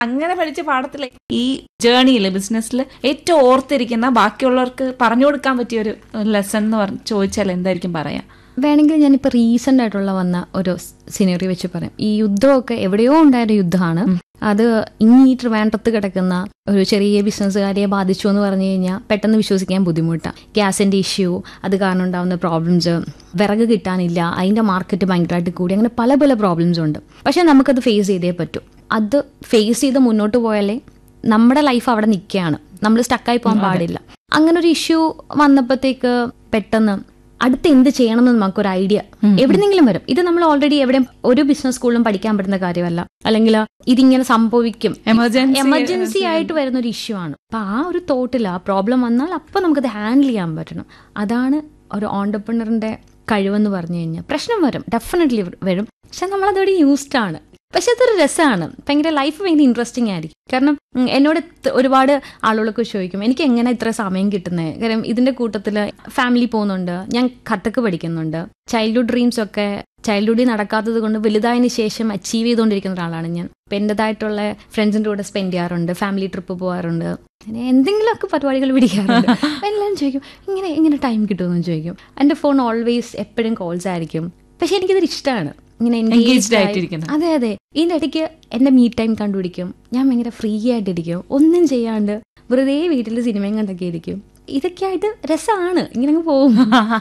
അങ്ങനെ പഠിച്ച പാഠത്തിൽ ഈ ജേണിയിൽ ബിസിനസ്സിൽ ഏറ്റവും ഓർത്തിരിക്കുന്ന ബാക്കിയുള്ളവർക്ക് പറഞ്ഞു കൊടുക്കാൻ പറ്റിയ ഒരു ലെസൺ എന്ന് പറഞ്ഞ് ചോദിച്ചാൽ എന്തായിരിക്കും പറയാ വേണമെങ്കിൽ ഞാനിപ്പോൾ റീസെൻ്റ് ആയിട്ടുള്ള വന്ന ഒരു സിനറി വെച്ച് പറയാം ഈ യുദ്ധമൊക്കെ എവിടെയോ ഉണ്ടായൊരു യുദ്ധമാണ് അത് ഇനി ഈ ട്രിവാൻഡ്രത്ത് കിടക്കുന്ന ഒരു ചെറിയ ബിസിനസ്സുകാരിയെ ബാധിച്ചു എന്ന് പറഞ്ഞു കഴിഞ്ഞാൽ പെട്ടെന്ന് വിശ്വസിക്കാൻ ബുദ്ധിമുട്ടാണ് ഗ്യാസിന്റെ ഇഷ്യൂ അത് കാരണം ഉണ്ടാകുന്ന പ്രോബ്ലംസ് വിറക് കിട്ടാനില്ല അതിന്റെ മാർക്കറ്റ് ഭയങ്കരമായിട്ട് കൂടി അങ്ങനെ പല പല പ്രോബ്ലംസ് ഉണ്ട് പക്ഷെ നമുക്കത് ഫേസ് ചെയ്തേ പറ്റൂ അത് ഫേസ് ചെയ്ത് മുന്നോട്ട് പോയാലേ നമ്മുടെ ലൈഫ് അവിടെ നിൽക്കുകയാണ് നമ്മൾ സ്റ്റക്കായി പോകാൻ പാടില്ല അങ്ങനെ ഒരു ഇഷ്യൂ വന്നപ്പോഴത്തേക്ക് പെട്ടെന്ന് അടുത്ത് എന്ത് ചെയ്യണം എന്ന് നമുക്കൊരു ഐഡിയ എവിടെന്നെങ്കിലും വരും ഇത് നമ്മൾ ഓൾറെഡി എവിടെ ഒരു ബിസിനസ് സ്കൂളിലും പഠിക്കാൻ പറ്റുന്ന കാര്യമല്ല അല്ലെങ്കിൽ ഇതിങ്ങനെ സംഭവിക്കും എമർജൻസി എമർജൻസി ആയിട്ട് വരുന്ന ഒരു ഇഷ്യൂ ആണ് അപ്പൊ ആ ഒരു തോട്ടിൽ ആ പ്രോബ്ലം വന്നാൽ അപ്പൊ നമുക്കത് ഹാൻഡിൽ ചെയ്യാൻ പറ്റണം അതാണ് ഒരു ഓണ്ടർപ്രണറിന്റെ കഴിവെന്ന് പറഞ്ഞു കഴിഞ്ഞാൽ പ്രശ്നം വരും ഡെഫിനറ്റ്ലി വരും പക്ഷെ നമ്മളതോടെ യൂസ്ഡ് ആണ് പക്ഷെ അതൊരു രസമാണ് ഭയങ്കര ലൈഫ് ഭയങ്കര ഇൻട്രസ്റ്റിംഗ് ആയിരിക്കും കാരണം ഉം, എന്നോട് ത- ഒരുപാട് ആളുകളൊക്കെ ചോദിക്കും എനിക്ക് എങ്ങനെ ഇത്ര സമയം കിട്ടുന്നത് കാരണം ഇതിന്റെ കൂട്ടത്തിൽ ഫാമിലി പോകുന്നുണ്ട് ഞാൻ കഥക്ക് പഠിക്കുന്നുണ്ട് ചൈൽഡ്ഹുഡ് ഡ്രീംസ് ഒക്കെ ചൈൽഡ്ഹുഡിൽ നടക്കാത്തത് കൊണ്ട് വലുതായതിനു ശേഷം അച്ചീവ് ചെയ്തുകൊണ്ടിരിക്കുന്ന ഒരാളാണ് ഞാൻ അപ്പം എൻ്റെതായിട്ടുള്ള ഫ്രണ്ട്സിൻ്റെ കൂടെ സ്പെൻഡ് ചെയ്യാറുണ്ട് ഫാമിലി ട്രിപ്പ് പോകാറുണ്ട് അങ്ങനെ എന്തെങ്കിലുമൊക്കെ പരിപാടികൾ പിടിക്കാറുണ്ട് അപ്പം എല്ലാവരും ചോദിക്കും ഇങ്ങനെ ഇങ്ങനെ ടൈം കിട്ടുമെന്ന് ചോദിക്കും എൻ്റെ ഫോൺ ഓൾവേസ് എപ്പോഴും കോൾസ് ആയിരിക്കും പക്ഷെ എനിക്കിതൊരു ഇഷ്ടമാണ് ഇങ്ങനെ engaged Engaged ആയി- ആയിട്ടിരിക്കുന്നത്. അതെ അതെ ഇതിന്റെ ഇടയ്ക്ക് എന്റെ മീ ടൈം കണ്ടുപിടിക്കും ഞാൻ ഭയങ്കര ഫ്രീ ആയിട്ടിരിക്കും ഒന്നും ചെയ്യാണ്ട് വെറുതെ വീട്ടിൽ സിനിമയും കണ്ടൊക്കെ ഇരിക്കും ഇതൊക്കെ ആയിട്ട് രസമാണ് ഇങ്ങനെ അങ്ങ് പോകും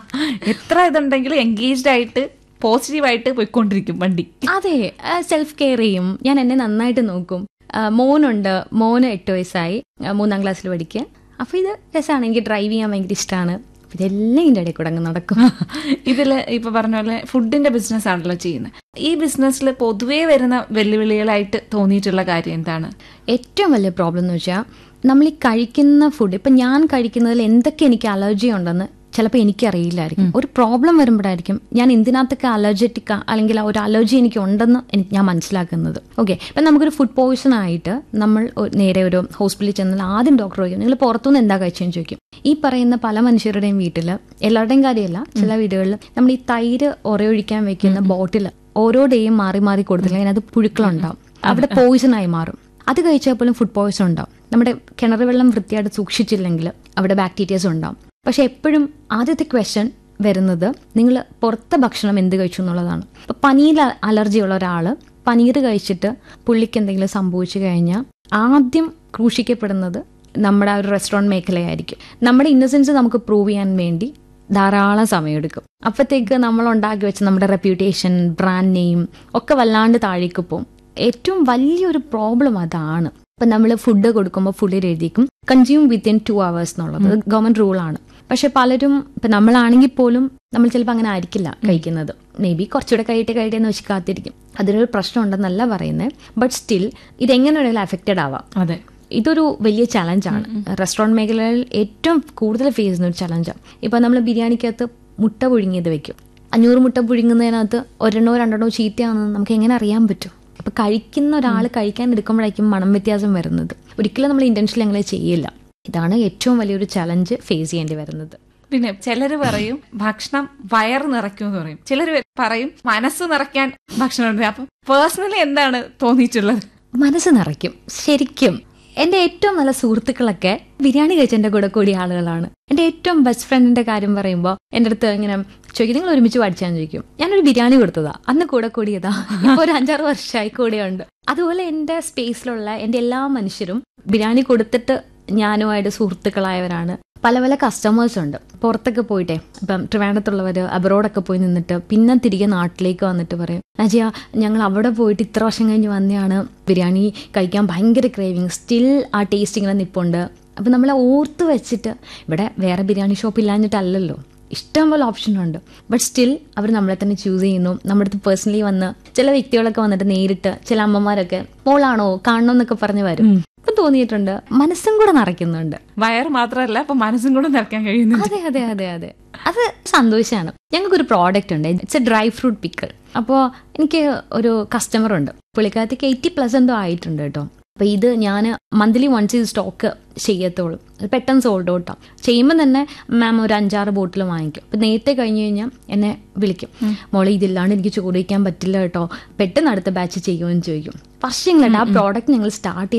എത്ര ഇതുണ്ടെങ്കിലും എൻഗേജ്ഡ് ആയിട്ട് പോസിറ്റീവായിട്ട് പോയിക്കൊണ്ടിരിക്കും വണ്ടി അതെ സെൽഫ് കെയർ ചെയ്യും ഞാൻ എന്നെ നന്നായിട്ട് നോക്കും ആ, മോനുണ്ട് മോന് എട്ട് വയസ്സായി ആ, മൂന്നാം ക്ലാസ്സിൽ പഠിക്കുക അപ്പൊ ഇത് രസമാണ് എനിക്ക് ഡ്രൈവ് ചെയ്യാൻ ഭയങ്കര ഇഷ്ടമാണ് ഇതെല്ലാം ഇതിന്റെ ഇടയിൽ കൂടെ അങ്ങ് നടക്കും ഇതിൽ ഇപ്പൊ പറഞ്ഞ പോലെ ഫുഡിന്റെ ബിസിനസ് ആണല്ലോ ചെയ്യുന്നത് ഈ ബിസിനസ്സിൽ പൊതുവേ വരുന്ന വെല്ലുവിളികളായിട്ട് തോന്നിയിട്ടുള്ള കാര്യം എന്താണ് ഏറ്റവും വലിയ പ്രോബ്ലം എന്ന് വെച്ചാൽ നമ്മൾ ഈ കഴിക്കുന്ന ഫുഡ് ഇപ്പം ഞാൻ കഴിക്കുന്നതിൽ എന്തൊക്കെ എനിക്ക് അലർജി ഉണ്ടെന്ന് ചിലപ്പോൾ എനിക്കറിയില്ലായിരിക്കും ഒരു പ്രോബ്ലം വരുമ്പോഴായിരിക്കും ഞാൻ എന്തിനകത്തൊക്കെ അലർജറ്റിക് അല്ലെങ്കിൽ ആ ഒരു അലർജി എനിക്ക് ഉണ്ടെന്ന് എനിക്ക് ഞാൻ മനസ്സിലാക്കുന്നത് ഓക്കെ ഇപ്പം നമുക്കൊരു ഫുഡ് പോയിസൺ ആയിട്ട് നമ്മൾ ഒ- നേരെ ഒരു ഹോസ്പിറ്റലിൽ ചെന്നാൽ ആദ്യം ഡോക്ടർ ചോദിക്കും നിങ്ങൾ പുറത്തുനിന്ന് എന്താ കഴിച്ചതെന്ന് ചോദിക്കും ഈ പറയുന്ന പല മനുഷ്യരുടെയും വീട്ടിൽ എല്ലാവരുടെയും കാര്യമല്ല ചില വീടുകളിൽ നമ്മൾ ഈ തൈര് ഉറയൊഴിക്കാൻ വെക്കുന്ന ബോട്ടിൽ ഓരോ ഡേയും മാറി മാറി കൊടുത്തില്ല അതിനകത്ത് പുഴുക്കളുണ്ടാവും അവിടെ പോയിസൺ ആയി മാറും അത് കഴിച്ചാൽ പോലും ഫുഡ് പോയിസൺ ഉണ്ടാവും നമ്മുടെ കിണർ വെള്ളം വൃത്തിയായിട്ട് സൂക്ഷിച്ചില്ലെങ്കിൽ അവിടെ ബാക്ടീരിയസ് ഉണ്ടാവും പക്ഷെ എപ്പോഴും ആദ്യത്തെ ക്വസ്റ്റ്യൻ വരുന്നത് നിങ്ങൾ പുറത്തെ ഭക്ഷണം എന്ത് കഴിച്ചു എന്നുള്ളതാണ് ഇപ്പൊ പനീർ അലർജി ഉള്ള ഒരാൾ പനീർ കഴിച്ചിട്ട് പുള്ളിക്ക് എന്തെങ്കിലും സംഭവിച്ചു കഴിഞ്ഞാൽ ആദ്യം ക്രൂശിക്കപ്പെടുന്നത് നമ്മുടെ ആ ഒരു റെസ്റ്റോറൻറ്റ് മേഖലയായിരിക്കും നമ്മുടെ ഇന്നസെൻസ് നമുക്ക് പ്രൂവ് ചെയ്യാൻ വേണ്ടി ധാരാളം സമയമെടുക്കും അപ്പോഴത്തേക്ക് നമ്മൾ ഉണ്ടാക്കി വെച്ച നമ്മുടെ റെപ്യൂട്ടേഷൻ ബ്രാൻഡ് നെയിം ഒക്കെ വല്ലാണ്ട് താഴേക്ക് പോകും ഏറ്റവും വലിയൊരു പ്രോബ്ലം അതാണ് ഇപ്പം നമ്മൾ ഫുഡ് കൊടുക്കുമ്പോൾ ഫുഡിൽ എഴുതിക്കും കൺസ്യൂം വിത്തിൻ ടു അവേഴ്സ് എന്നുള്ളത് ഗവൺമെന്റ് റൂളാണ് പക്ഷെ പലരും ഇപ്പം നമ്മളാണെങ്കിൽ പോലും നമ്മൾ ചിലപ്പോൾ അങ്ങനെ ആയിരിക്കില്ല കഴിക്കുന്നത് മേ ബി കുറച്ചുകൂടെ കഴിയട്ടെ കഴിയട്ടെ എന്ന് വെച്ച് കാത്തിരിക്കും അതിനൊരു പ്രശ്നം ഉണ്ടെന്നല്ല പറയുന്നത് ബട്ട് സ്റ്റിൽ ഇതെങ്ങനെ വേണമെങ്കിലും അഫക്റ്റഡ് ആവാം അതെ ഇതൊരു വലിയ ചലഞ്ചാണ് റെസ്റ്റോറൻറ്റ് മേഖലയിൽ ഏറ്റവും കൂടുതൽ ഫേസ് ചെയ്യുന്ന ഒരു ചലഞ്ചാണ് ഇപ്പം നമ്മൾ ബിരിയാണിക്കകത്ത് മുട്ട പുഴുങ്ങിയത് വെക്കും അഞ്ഞൂറ് മുട്ട പുഴുങ്ങുന്നതിനകത്ത് ഒരെണ്ണോ രണ്ടെണ്ണോ ചീത്തയാണെന്ന് നമുക്ക് എങ്ങനെ അറിയാൻ പറ്റും അപ്പം കഴിക്കുന്ന ഒരാൾ കഴിക്കാൻ എടുക്കുമ്പോഴായിരിക്കും മണം വ്യത്യാസം വരുന്നത് ഒരിക്കലും നമ്മൾ ഇൻറ്റൻഷനിൽ അങ്ങനെ ചെയ്യില്ല ഇതാണ് ഏറ്റവും വലിയൊരു ചലഞ്ച് ഫേസ് ചെയ്യേണ്ടി വരുന്നത് പിന്നെ ചിലര് പറയും ഭക്ഷണം വയർ നിറയ്ക്കും എന്ന് പറയും ചിലര് പറയും മനസ്സ് നിറയ്ക്കാൻ ഭക്ഷണം ഉണ്ട് അപ്പൊ പേഴ്സണലി എന്താണ് തോന്നിയിട്ടുള്ളത് മനസ്സ് നിറയ്ക്കും ശരിക്കും എൻ്റെ ഏറ്റവും നല്ല സുഹൃത്തുക്കളൊക്കെ ബിരിയാണി കഴിച്ച എൻ്റെ കൂടെ കൂടിയ ആളുകളാണ് എൻ്റെ ഏറ്റവും ബെസ്റ്റ് ഫ്രണ്ടിന്റെ കാര്യം പറയുമ്പോൾ എൻ്റെ അടുത്ത് ഇങ്ങനെ ചോദിക്കും നിങ്ങൾ ഒരുമിച്ച് പഠിച്ചാന്ന് ചോദിക്കും ഞാനൊരു ബിരിയാണി കൊടുത്തതാ അന്ന് കൂടെ കൂടിയതാ ഇപ്പൊ ഒരു അഞ്ചാറ് വർഷമായി കൂടെയുണ്ട് അതുപോലെ എൻ്റെ സ്പേസിലുള്ള എൻ്റെ എല്ലാ മനുഷ്യരും ബിരിയാണി കൊടുത്തിട്ട് ഞാനുമായിട്ട് സുഹൃത്തുക്കളായവരാണ് പല പല കസ്റ്റമേഴ്സ് ഉണ്ട് പുറത്തൊക്കെ പോയിട്ടെ ഇപ്പം ട്രിവാൻഡത്തുള്ളവർ അബ്രോഡൊക്കെ പോയി നിന്നിട്ട് പിന്നെ തിരികെ നാട്ടിലേക്ക് വന്നിട്ട് പറയും നജിയ ഞങ്ങൾ അവിടെ പോയിട്ട് ഇത്ര വർഷം കഴിഞ്ഞ് വന്നെയാണ് ബിരിയാണി കഴിക്കാൻ ഭയങ്കര ക്രേവിങ് സ്റ്റിൽ ആ ടേസ്റ്റ് ഇങ്ങനെ നിപ്പുണ്ട് അപ്പം നമ്മളെ ഓർത്ത് വെച്ചിട്ട് ഇവിടെ വേറെ ബിരിയാണി ഷോപ്പ് ഇല്ലാഞ്ഞിട്ടല്ലല്ലോ ഇഷ്ടം പോലെ ഓപ്ഷൻ ഉണ്ട് ബട്ട് സ്റ്റിൽ അവർ നമ്മളെ തന്നെ ചൂസ് ചെയ്യുന്നു നമ്മുടെ അടുത്ത് പേഴ്സണലി വന്ന് ചില വ്യക്തികളൊക്കെ വന്നിട്ട് നേരിട്ട് ചില അമ്മമാരൊക്കെ മോളാണോ കാണണം എന്നൊക്കെ പറഞ്ഞ് വരും ഇപ്പം തോന്നിയിട്ടുണ്ട് മനസ്സും കൂടെ നിറയ്ക്കുന്നുണ്ട് വയർ മാത്രമല്ല അപ്പൊ മനസ്സും കൂടെ നിറയ്ക്കാൻ കഴിയുന്നുണ്ട് അതെ അതെ അതെ അതെ അത് സന്തോഷമാണ് ഞങ്ങൾക്കൊരു പ്രോഡക്റ്റ് ഉണ്ട് it's a dry fruit pickle അപ്പോൾ എനിക്ക് ഒരു കസ്റ്റമർ ഉണ്ട് പുള്ളിക്കാരത്തേക്ക് എയ്റ്റി പ്ലസ് എന്തോ ആയിട്ടുണ്ട് കേട്ടോ അപ്പോൾ ഇത് ഞാൻ മന്ത്ലി വൺസ് ഇത് സ്റ്റോക്ക് ചെയ്യത്തുള്ളൂ അത് പെട്ടെന്ന് സോൾഡ് ഔട്ടാണ് ചെയ്യുമ്പോൾ തന്നെ മാം ഒരു അഞ്ചാറ് ബോട്ടിൽ വാങ്ങിക്കും അപ്പം നേരത്തെ കഴിഞ്ഞ് കഴിഞ്ഞാൽ എന്നെ വിളിക്കും മോളെ ഇതില്ലാണ്ട് എനിക്ക് ചോറ് വയ്ക്കാൻ പറ്റില്ല കേട്ടോ പെട്ടെന്ന് അടുത്ത ബാച്ച് ചെയ്യുമെന്ന് ചോദിക്കും വർഷങ്ങളായിട്ട് ആ പ്രോഡക്റ്റ് ഞങ്ങൾ സ്റ്റാർട്ട്